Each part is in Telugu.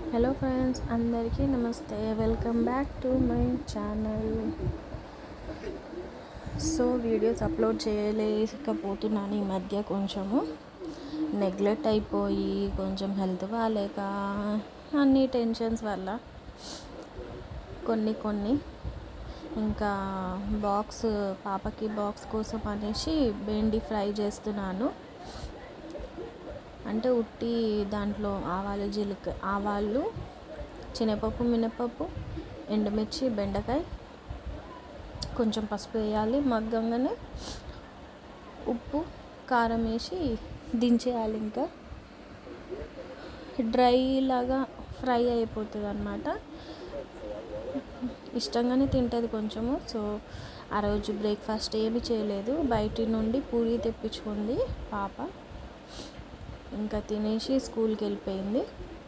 హలో ఫ్రెండ్స్ అందరికీ నమస్తే welcome back to my channel so videos upload చేయలేకపోతున్నాను ఈ మధ్య కొంచెము నెగ్లెక్ట్ అయిపోయి కొంచెం హెల్త్ బాగాలేక అన్ని టెన్షన్స్ వల్ల కొన్ని కొన్ని ఇంకా బాక్స్ పాపకి బాక్స్ కోసం అనేసి బెండి ఫ్రై చేస్తున్నాను అంటే ఉట్టి దాంట్లో ఆవాలు జీలక ఆవాలు శనగపప్పు మినపప్పు ఎండుమిర్చి బెండకాయ కొంచెం పసుపు వేయాలి మగ్గంగానే ఉప్పు కారం వేసి దించేయాలి ఇంకా డ్రై లాగా ఫ్రై అయిపోతుంది అనమాట ఇష్టంగానే తింటుంది కొంచెము సో ఆ రోజు బ్రేక్ఫాస్ట్ ఏమీ చేయలేదు బయట నుండి పూరి తెప్పించుకుంది పాప ఇంకా తినేసి స్కూల్కి వెళ్ళిపోయింది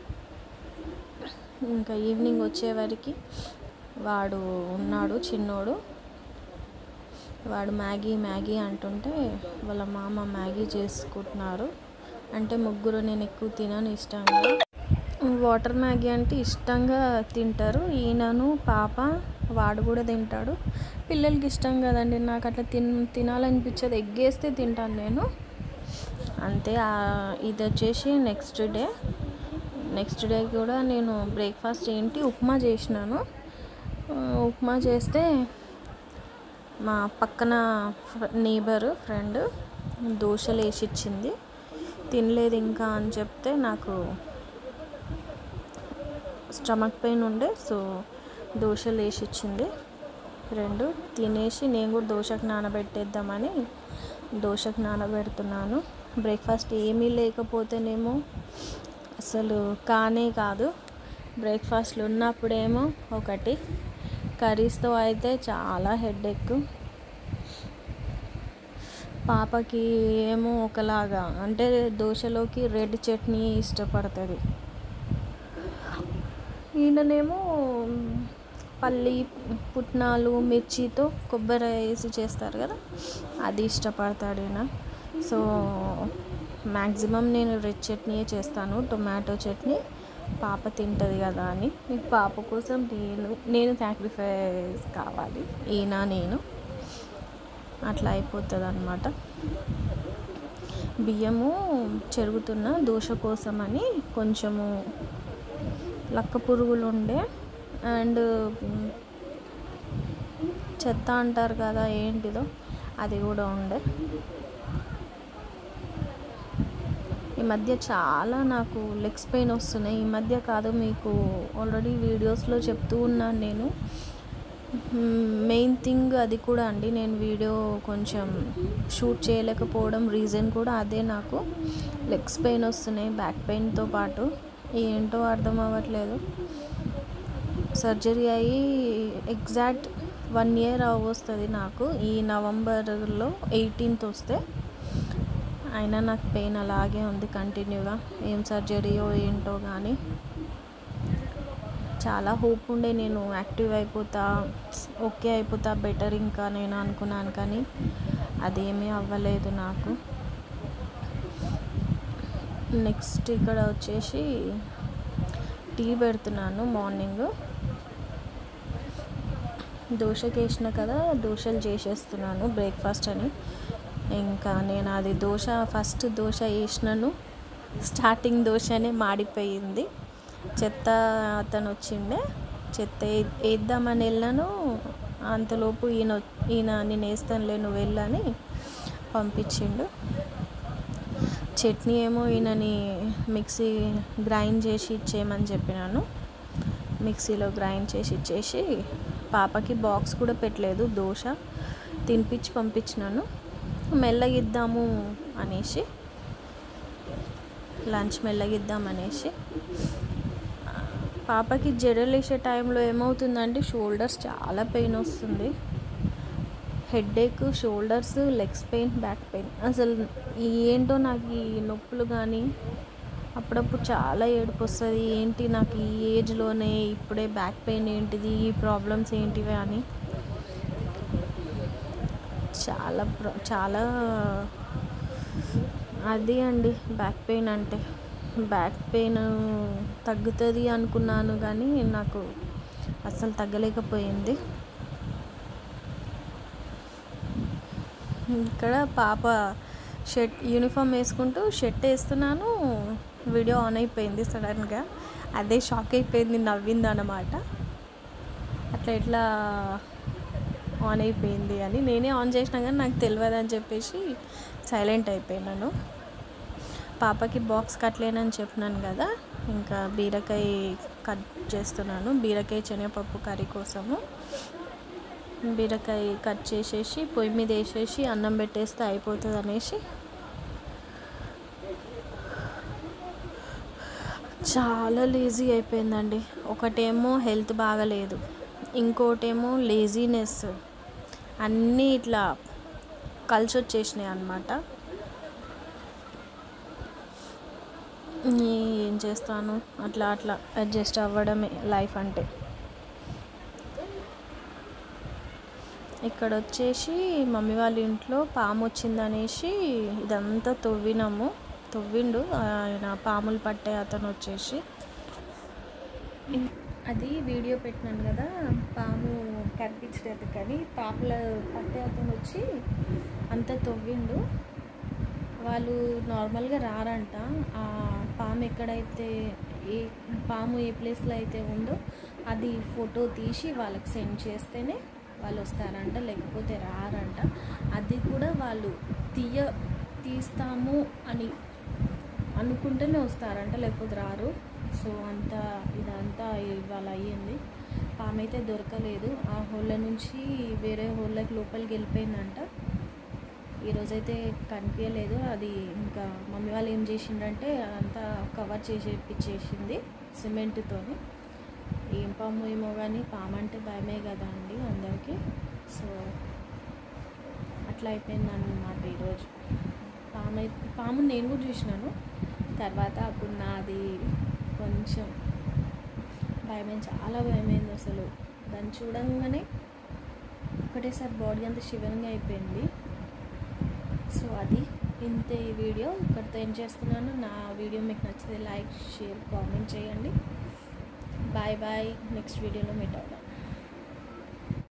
ఇంకా ఈవినింగ్ వచ్చేవరకు వాడు ఉన్నాడు చిన్నోడు వాడు మ్యాగీ మ్యాగీ అంటుంటే వాళ్ళ మామ మ్యాగీ చేసుకుంటున్నారు అంటే ముగ్గురు నేను ఎక్కువ తినను ఇష్టంగా వాటర్ మ్యాగీ అంటే ఇష్టంగా తింటారు ఈయనను పాప వాడు కూడా తింటాడు పిల్లలకి ఇష్టం కదండి నాకు అట్లా తిన్ తినాలనిపించేది ఎగ్గేస్తే తింటాను నేను అంతే ఇది వచ్చేసి నెక్స్ట్ డే నెక్స్ట్ డే కూడా నేను బ్రేక్ఫాస్ట్ ఏంటి ఉప్మా చేసినాను ఉప్మా చేస్తే మా పక్కన నేబర్ ఫ్రెండ్ దోశలు వేసి ఇచ్చింది తినలేదు ఇంకా అని చెప్తే నాకు స్టమక్ పెయిన్ ఉండే సో దోశలు వేసి ఇచ్చింది రెండు తినేసి నేను కూడా దోశకు నానబెట్టేద్దామని దోశకు నానబెడుతున్నాను బ్రేక్ఫాస్ట్ ఏమీ లేకపోతేనేమో అసలు కానే కాదు బ్రేక్ఫాస్ట్లు ఉన్నప్పుడేమో ఒకటి కర్రీస్తో అయితే చాలా హెడేక్ పాపకి ఏమో ఒకలాగా అంటే దోశలోకి రెడ్ చట్నీ ఇష్టపడుతుంది ఈయననేమో పల్లి పుట్నాలు మిర్చితో కొబ్బరి వేసి చేస్తారు కదా అది ఇష్టపడతాడు ఈయన సో మ్యాక్సిమం నేను రెడ్ చట్నీయే చేస్తాను టొమాటో చట్నీ పాప తింటుంది కదా అని పాప కోసం నేను నేను సాక్రిఫైస్ కావాలి ఈయన నేను అట్లా అయిపోతుంది అనమాట బియ్యము చెరుగుతున్న దోశ కోసమని కొంచెము లక్క పురుగులు ఉండే అండ్ చెత్త అంటారు కదా ఏంటిదో అది కూడా ఉండే ఈ మధ్య చాలా నాకు లెగ్స్ పెయిన్ వస్తున్నాయి ఈ మధ్య కాదు మీకు ఆల్రెడీ వీడియోస్లో చెప్తూ ఉన్నాను నేను మెయిన్ థింగ్ అది కూడా అండి నేను వీడియో కొంచెం షూట్ చేయలేకపోవడం రీజన్ కూడా అదే నాకు లెగ్స్ పెయిన్ వస్తున్నాయి బ్యాక్ పెయిన్తో పాటు ఏంటో అర్థం అవ్వట్లేదు సర్జరీ అయ్యి ఎగ్జాక్ట్ వన్ ఇయర్ వస్తుంది నాకు ఈ నవంబర్లో ఎయిటీన్త్ వస్తే అయినా నాకు పెయిన్ అలాగే ఉంది కంటిన్యూగా ఏం సర్జరీయో ఏంటో కానీ చాలా హోప్ ఉండే నేను యాక్టివ్ అయిపోతా ఓకే అయిపోతా బెటర్ ఇంకా నేను అనుకున్నాను కానీ అదేమీ అవ్వలేదు నాకు నెక్స్ట్ ఇక్కడ వచ్చేసి టీ పెడుతున్నాను మార్నింగ్ దోశకి వేసిన కదా దోశలు చేసేస్తున్నాను బ్రేక్ఫాస్ట్ అని ఇంకా నేను అది దోశ ఫస్ట్ దోశ వేసినాను స్టార్టింగ్ దోశనే మాడిపోయింది చెత్త అతను వచ్చిండే చెత్త వేద్దామని వెళ్ళాను అంతలోపు ఈయన ఈయన నేను వేస్తానులే నువ్వు వెళ్ళని పంపించిండు చట్నీ ఏమో ఈయనని మిక్సీ గ్రైండ్ చేసి ఇచ్చేయమని చెప్పినాను మిక్సీలో గ్రైండ్ చేసి ఇచ్చేసి పాపకి బాక్స్ కూడా పెట్టలేదు దోశ తినిపించి పంపించినాను మెల్లగిద్దాము అనేసి లంచ్ మెల్లగిద్దాం అనేసి పాపకి జడలు వేసే టైంలో ఏమవుతుందంటే షోల్డర్స్ చాలా పెయిన్ వస్తుంది headache shoulders legs pain back pain అసలు ఏంటో నాకు ఈ నొప్పులు కానీ అప్పుడప్పుడు చాలా ఏడుపు వస్తుంది ఏంటి నాకు ఈ ఏజ్లోనే ఇప్పుడే బ్యాక్ పెయిన్ ఏంటిది ఈ ప్రాబ్లమ్స్ ఏంటివి అని చాలా చాలా అది అండి బ్యాక్ పెయిన్ అంటే బ్యాక్ పెయిన్ తగ్గుతుంది అనుకున్నాను కానీ నాకు అస్సలు తగ్గలేకపోయింది ఇక్కడ పాప షర్ట్ యూనిఫామ్ వేసుకుంటూ షర్ట్ వేస్తున్నాను వీడియో ఆన్ అయిపోయింది సడన్గా అదే షాక్ అయిపోయింది నవ్వింది అనమాట అట్లా ఎట్లా ఆన్ అయిపోయింది అని నేనే ఆన్ చేసినా కానీ నాకు తెలియదు అని చెప్పేసి సైలెంట్ అయిపోయినాను పాపకి బాక్స్ కట్టలేనని చెప్పినాను కదా ఇంకా బీరకాయ కట్ చేస్తున్నాను బీరకాయ శనగపప్పు కర్రీ కోసము బీరకాయ కట్ చేసేసి పొయ్యి మీద వేసేసి అన్నం పెట్టేస్తే అయిపోతుంది అనేసి చాలా లేజీ అయిపోయిందండి ఒకటేమో హెల్త్ బాగలేదు ఇంకోటేమో లేజీనెస్ అన్నీ ఇట్లా కలిసి వచ్చేసినాయి అన్నమాట ఏం చేస్తాను అట్లా అట్లా అడ్జస్ట్ అవ్వడమే లైఫ్ అంటే ఇక్కడ వచ్చేసి మమ్మీ వాళ్ళ ఇంట్లో పాము వచ్చిందనేసి ఇదంతా తవ్వినాము తవ్విండు ఆయన పాములు పట్టే అతను వచ్చేసి అది వీడియో పెట్టినాను కదా పాము కనిపించలేదు కానీ పాముల పట్టే అతను వచ్చి అంతా తవ్విండు వాళ్ళు నార్మల్గా రారంట ఆ పాము ఎక్కడైతే ఏ పాము ఏ ప్లేస్లో అయితే ఉందో అది ఫోటో తీసి వాళ్ళకి సెండ్ చేస్తేనే వాళ్ళు వస్తారంట లేకపోతే రారంట అది కూడా వాళ్ళు తీయ తీస్తాము అని అనుకుంటేనే వస్తారంట లేకపోతే రారు సో అంత ఇదంతా ఇవాళ అయ్యింది పాము అయితే దొరకలేదు ఆ హోళ్ళ నుంచి వేరే హోళ్ళకి లోపలికి వెళ్ళిపోయిందంట ఈరోజైతే కనిపించలేదు అది ఇంకా మమ్మీ వాళ్ళు ఏం చేసిండ్రంటే అదంతా కవర్ చేసేపించేసింది సిమెంట్తోని ఏం పాము ఏమో కానీ పాము అంటే భయమే కదా అండి అందరికీ సో అట్లా అయిపోయింది అన్నమాట ఈరోజు పాము అయి- పాము నేను కూడా చూసినాను తర్వాత అప్పుడు నాది కొంచెం భయమైంది చాలా భయమైంది అసలు దాన్ని చూడంగానే ఒకటేసారి బాడీ అంతా శివరంగా అయిపోయింది సో అది ఇంతే ఈ వీడియో ఇక్కడితో ఏం చేస్తున్నాను నా వీడియో మీకు నచ్చితే లైక్ షేర్ కామెంట్ చేయండి బాయ్ బాయ్ నెక్స్ట్ వీడియోలో మీట్ అవుదాం